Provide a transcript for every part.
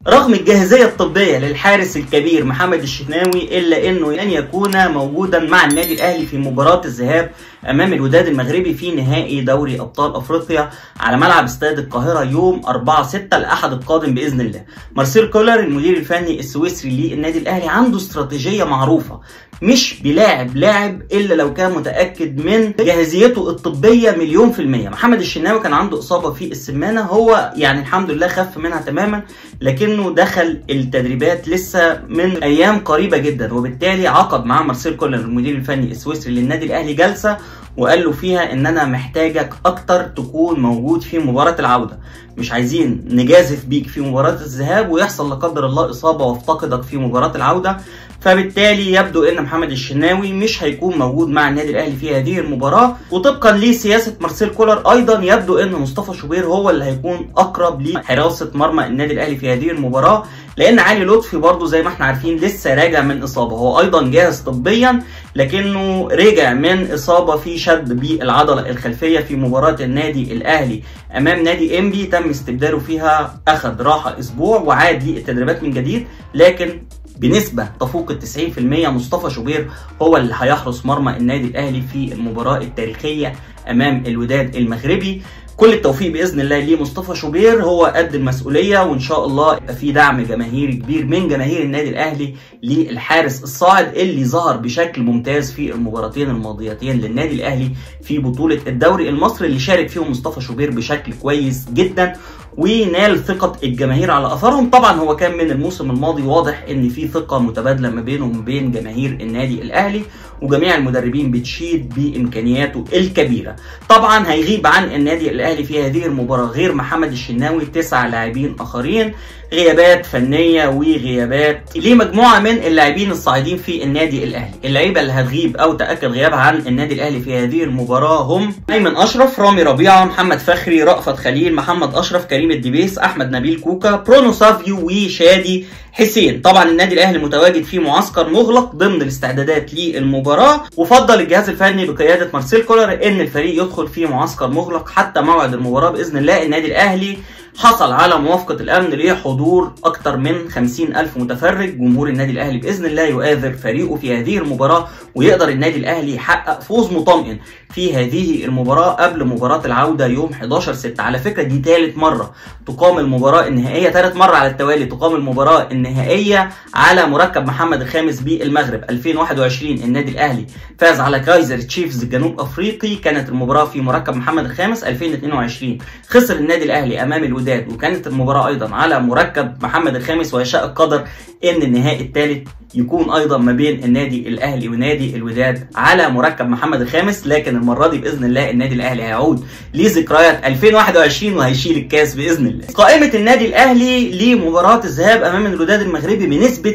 رغم الجاهزية الطبية للحارس الكبير محمد الشناوي إلا أنه لن يكون موجودا مع النادي الأهلي في مباراة الذهاب أمام الوداد المغربي في نهائي دوري أبطال أفريقيا على ملعب استاد القاهرة يوم 4-6 الأحد القادم بإذن الله. مارسيل كولر المدير الفني السويسري للنادي الأهلي عنده استراتيجية معروفة مش بيلاعب لاعب الا لو كان متاكد من جاهزيته الطبيه مليون في الميه محمد الشناوي كان عنده اصابه في السمانه هو يعني الحمد لله خف منها تماما لكنه دخل التدريبات لسه من ايام قريبه جدا وبالتالي عقد مع مارسيل كولر المدير الفني السويسري للنادي الاهلي جلسه وقال له فيها ان انا محتاجك اكتر تكون موجود في مباراه العوده مش عايزين نجازف بيك في مباراه الذهاب ويحصل لا قدر الله اصابه وافتقدك في مباراه العوده فبالتالي يبدو ان محمد الشناوي مش هيكون موجود مع النادي الاهلي في هذه المباراه وطبقا لسياسه مارسيل كولر ايضا يبدو ان مصطفى شوبير هو اللي هيكون اقرب لحراسه مرمى النادي الاهلي في هذه المباراه لان علي لطفي برضه زي ما احنا عارفين لسه راجع من اصابه هو ايضا جاهز طبيا لكنه رجع من اصابه في شد بالعضله الخلفيه في مباراه النادي الاهلي امام نادي انبي تم استبداله فيها اخذ راحه اسبوع وعاد للتدريبات من جديد لكن بنسبة تفوق ال 90% مصطفى شوبير هو اللي هيحرس مرمى النادي الأهلي في المباراة التاريخية أمام الوداد المغربي كل التوفيق باذن الله لمصطفى شوبير هو قد المسؤوليه وان شاء الله يبقى في دعم جماهيري كبير من جماهير النادي الاهلي للحارس الصاعد اللي ظهر بشكل ممتاز في المباراتين الماضيتين للنادي الاهلي في بطوله الدوري المصري اللي شارك فيهم مصطفى شوبير بشكل كويس جدا ونال ثقة الجماهير على أثرهم طبعا هو كان من الموسم الماضي واضح إن في ثقة متبادلة ما بينه وما بين جماهير النادي الأهلي وجميع المدربين بتشيد بإمكانياته الكبيرة طبعا هيغيب عن النادي الأهلي في هذه المباراة غير محمد الشناوي تسع لاعبين آخرين غيابات فنيه وغيابات لمجموعه من اللاعبين الصاعدين في النادي الاهلي اللعيبه اللي هتغيب او تاكد غيابها عن النادي الاهلي في هذه المباراه هم ايمن اشرف رامي ربيعه محمد فخري رأفت خليل محمد اشرف كريم الدبيس احمد نبيل كوكا برونو سافيو وشادي حسين طبعا النادي الاهلي متواجد في معسكر مغلق ضمن الاستعدادات للمباراه وفضل الجهاز الفني بقياده مارسيل كولر ان الفريق يدخل في معسكر مغلق حتى موعد المباراه باذن الله النادي الاهلي حصل على موافقة الأمن لحضور أكثر من 50 ألف متفرج جمهور النادي الأهلي بإذن الله يؤازر فريقه في هذه المباراة ويقدر النادي الأهلي يحقق فوز مطمئن في هذه المباراة قبل مباراة العودة يوم 11 6 على فكرة دي ثالث مرة تقام المباراة النهائية ثالث مرة على التوالي تقام المباراة النهائية على مركب محمد الخامس بالمغرب 2021 النادي الأهلي فاز على كايزر تشيفز الجنوب أفريقي كانت المباراة في مركب محمد الخامس 2022 خسر النادي الأهلي أمام الوداد وكانت المباراة أيضا على مركب محمد الخامس ويشاء القدر إن النهائي الثالث يكون ايضا ما بين النادي الاهلي ونادي الوداد على مركب محمد الخامس لكن المره دي باذن الله النادي الاهلي هيعود لذكريات 2021 وهيشيل الكاس باذن الله. قائمه النادي الاهلي لمباراه الذهاب امام الوداد المغربي بنسبه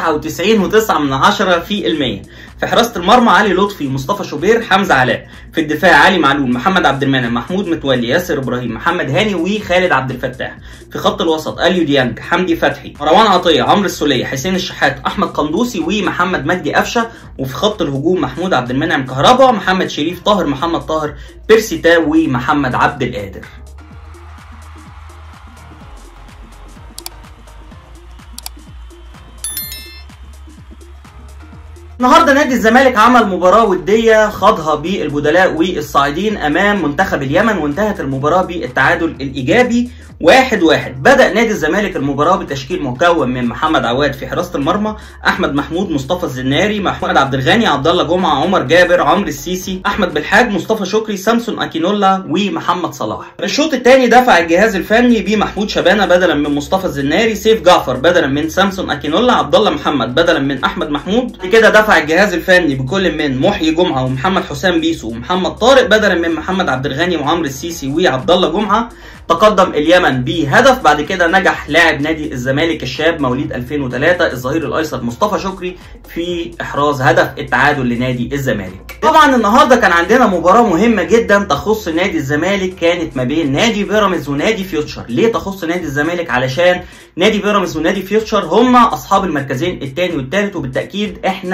99.9 في المية. في حراسه المرمى علي لطفي مصطفى شوبير حمزه علاء في الدفاع علي معلول محمد عبد المنعم محمود متولي ياسر ابراهيم محمد هاني وخالد عبد الفتاح في خط الوسط اليو ديانج حمدي فتحي مروان عطيه عمرو السوليه حسين الشحات احمد قندوسي ومحمد مجدي قفشه وفي خط الهجوم محمود عبد المنعم كهربا محمد شريف طاهر محمد طاهر بيرسي تاو ومحمد عبد القادر النهارده نادي الزمالك عمل مباراه وديه خاضها بالبدلاء والصاعدين امام منتخب اليمن وانتهت المباراه بالتعادل الايجابي واحد واحد بدأ نادي الزمالك المباراة بتشكيل مكون من محمد عواد في حراسة المرمى أحمد محمود مصطفى الزناري محمد عبد الغني عبد الله جمعة عمر جابر عمرو السيسي أحمد بالحاج مصطفى شكري سامسون أكينولا ومحمد صلاح الشوط الثاني دفع الجهاز الفني بمحمود شبانة بدلا من مصطفى الزناري سيف جعفر بدلا من سامسون أكينولا عبد الله محمد بدلا من أحمد محمود كده دفع الجهاز الفني بكل من محيي جمعة ومحمد حسام بيسو ومحمد طارق بدلا من محمد عبد الغني وعمرو السيسي وعبد الله جمعة تقدم اليمن بهدف بعد كده نجح لاعب نادي الزمالك الشاب مواليد 2003 الظهير الايسر مصطفى شكري في احراز هدف التعادل لنادي الزمالك طبعا النهارده كان عندنا مباراه مهمه جدا تخص نادي الزمالك كانت ما بين نادي بيراميدز ونادي فيوتشر ليه تخص نادي الزمالك علشان نادي بيراميدز ونادي فيوتشر هما اصحاب المركزين الثاني والثالث وبالتاكيد احنا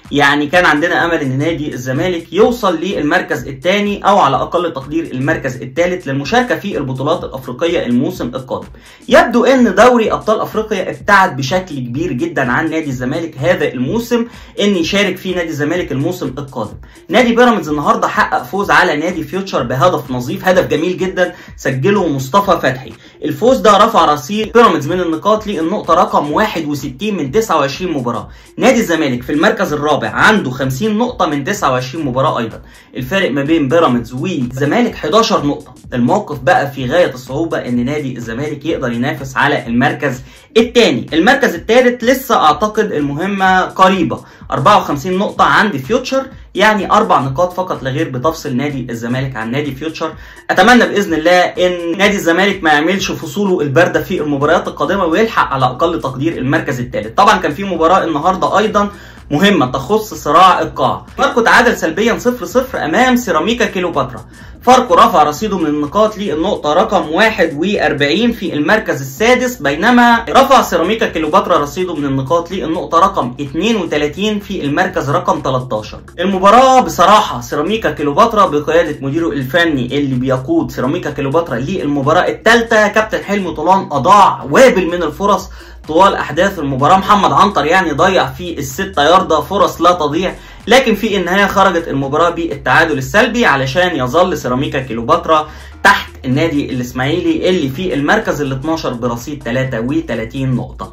يعني كان عندنا امل ان نادي الزمالك يوصل للمركز الثاني او على اقل تقدير المركز الثالث للمشاركه في البطولات الافريقيه الموسم القادم يبدو ان دوري ابطال افريقيا ابتعد بشكل كبير جدا عن نادي الزمالك هذا الموسم ان يشارك فيه نادي الزمالك الموسم القادم نادي بيراميدز النهارده حقق فوز على نادي فيوتشر بهدف نظيف هدف جميل جدا سجله مصطفى فتحي الفوز ده رفع رصيد بيراميدز من النقاط للنقطه رقم 61 من 29 مباراه نادي الزمالك في المركز الرابع عنده 50 نقطه من 29 مباراه ايضا الفارق ما بين بيراميدز والزمالك 11 نقطه الموقف بقى في غايه الصعوبه ان نادي الزمالك يقدر ينافس على المركز الثاني المركز الثالث لسه اعتقد المهمه قريبه 54 نقطه عند فيوتشر يعني اربع نقاط فقط لا غير بتفصل نادي الزمالك عن نادي فيوتشر اتمنى باذن الله ان نادي الزمالك ما يعملش فصوله البارده في المباريات القادمه ويلحق على اقل تقدير المركز الثالث طبعا كان في مباراه النهارده ايضا مهمة تخص صراع القاع فاركو تعادل سلبيا 0-0 أمام سيراميكا كيلوباترا فاركو رفع رصيده من النقاط للنقطة رقم 41 في المركز السادس بينما رفع سيراميكا كيلوباترا رصيده من النقاط للنقطة رقم 32 في المركز رقم 13 المباراة بصراحة سيراميكا كيلوباترا بقيادة مديره الفني اللي بيقود سيراميكا كيلوباترا للمباراة الثالثة كابتن حلمي طولان أضاع وابل من الفرص طوال احداث المباراه محمد عنتر يعني ضيع في الستة ياردة فرص لا تضيع لكن في النهايه خرجت المباراه بالتعادل السلبي علشان يظل سيراميكا كيلوباترا تحت النادي الاسماعيلي اللي في المركز ال 12 برصيد 33 نقطه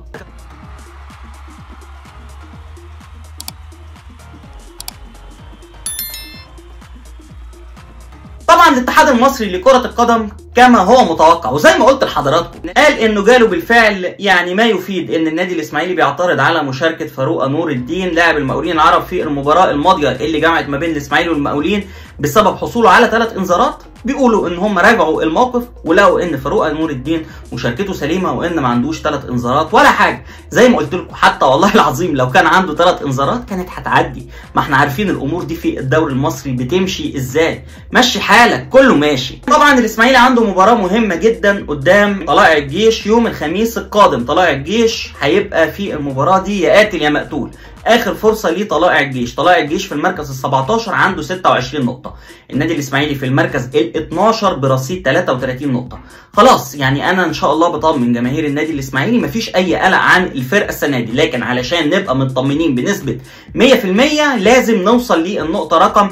طبعا الاتحاد المصري لكرة القدم كما هو متوقع وزي ما قلت لحضراتكم قال انه جاله بالفعل يعني ما يفيد ان النادي الاسماعيلي بيعترض على مشاركة فاروق نور الدين لاعب المقاولين العرب في المباراة الماضية اللي جمعت ما بين الاسماعيلي والمقاولين بسبب حصوله على ثلاث انذارات بيقولوا ان هم راجعوا الموقف ولقوا ان فاروق نور الدين مشاركته سليمه وان ما عندوش ثلاث انذارات ولا حاجه زي ما قلت لكم حتى والله العظيم لو كان عنده ثلاث انذارات كانت هتعدي ما احنا عارفين الامور دي في الدوري المصري بتمشي ازاي مشي حالك كله ماشي طبعا الاسماعيلي عنده مباراه مهمه جدا قدام طلائع الجيش يوم الخميس القادم طلائع الجيش هيبقى في المباراه دي يا قاتل يا مقتول اخر فرصه لطلائع الجيش طلائع الجيش في المركز ال 17 عنده 26 نقطه النادي الاسماعيلي في المركز ال 12 برصيد 33 نقطه خلاص يعني انا ان شاء الله بطمن جماهير النادي الاسماعيلي مفيش اي قلق عن الفرقه السنه دي لكن علشان نبقى مطمنين بنسبه 100% لازم نوصل للنقطه رقم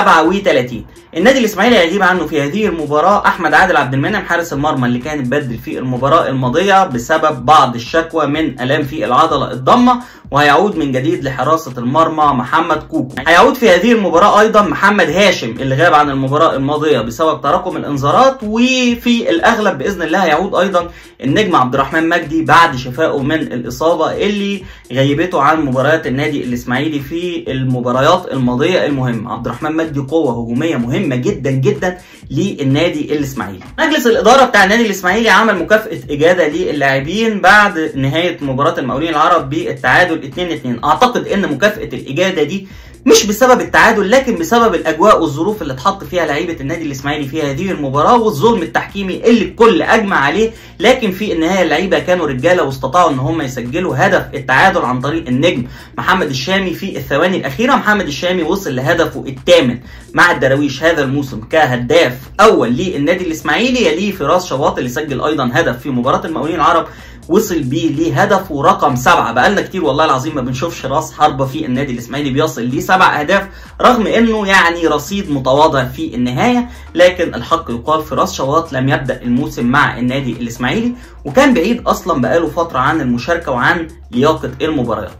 37 النادي الاسماعيلي هيغيب عنه في هذه المباراه احمد عادل عبد المنعم حارس المرمى اللي كان اتبدل في المباراه الماضيه بسبب بعض الشكوى من الام في العضله الضمه وهيعود من جديد لحراسه المرمى محمد كوكو هيعود في هذه المباراه ايضا محمد هاشم اللي غاب عن المباراه الماضيه بسبب تراكم الانذارات وفي الاغلب باذن الله هيعود ايضا النجم عبد الرحمن مجدي بعد شفائه من الاصابه اللي غيبته عن مباريات النادي الاسماعيلي في المباريات الماضيه المهمه عبد الرحمن مجدي قوه هجوميه مهمه جدا جدا للنادي الاسماعيلي مجلس الاداره بتاع النادي الاسماعيلي عمل مكافاه اجاده للاعبين بعد نهايه مباراه المقاولين العرب بالتعادل 2 2 اعتقد ان مكافاه الاجاده دي مش بسبب التعادل لكن بسبب الاجواء والظروف اللي اتحط فيها لعيبه النادي الاسماعيلي في هذه المباراه والظلم التحكيمي اللي الكل اجمع عليه لكن في النهايه اللعيبه كانوا رجاله واستطاعوا ان هم يسجلوا هدف التعادل عن طريق النجم محمد الشامي في الثواني الاخيره محمد الشامي وصل لهدفه الثامن مع الدراويش هذا الموسم كهداف اول للنادي الاسماعيلي يليه فراس شواط اللي سجل ايضا هدف في مباراه المقاولين العرب وصل بيه لهدفه رقم سبعة بقالنا كتير والله العظيم ما بنشوفش راس حربة في النادي الإسماعيلي بيصل ليه سبع أهداف رغم إنه يعني رصيد متواضع في النهاية لكن الحق يقال فراس شواط لم يبدأ الموسم مع النادي الإسماعيلي وكان بعيد أصلا بقاله فترة عن المشاركة وعن لياقة المباريات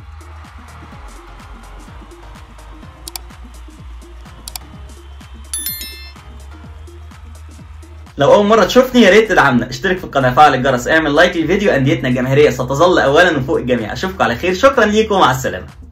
لو اول مره تشوفني يا ريت تدعمنا اشترك في القناه فعل الجرس اعمل لايك للفيديو انديتنا الجماهيريه ستظل اولا وفوق الجميع اشوفكم على خير شكرا ليكم ومع السلامه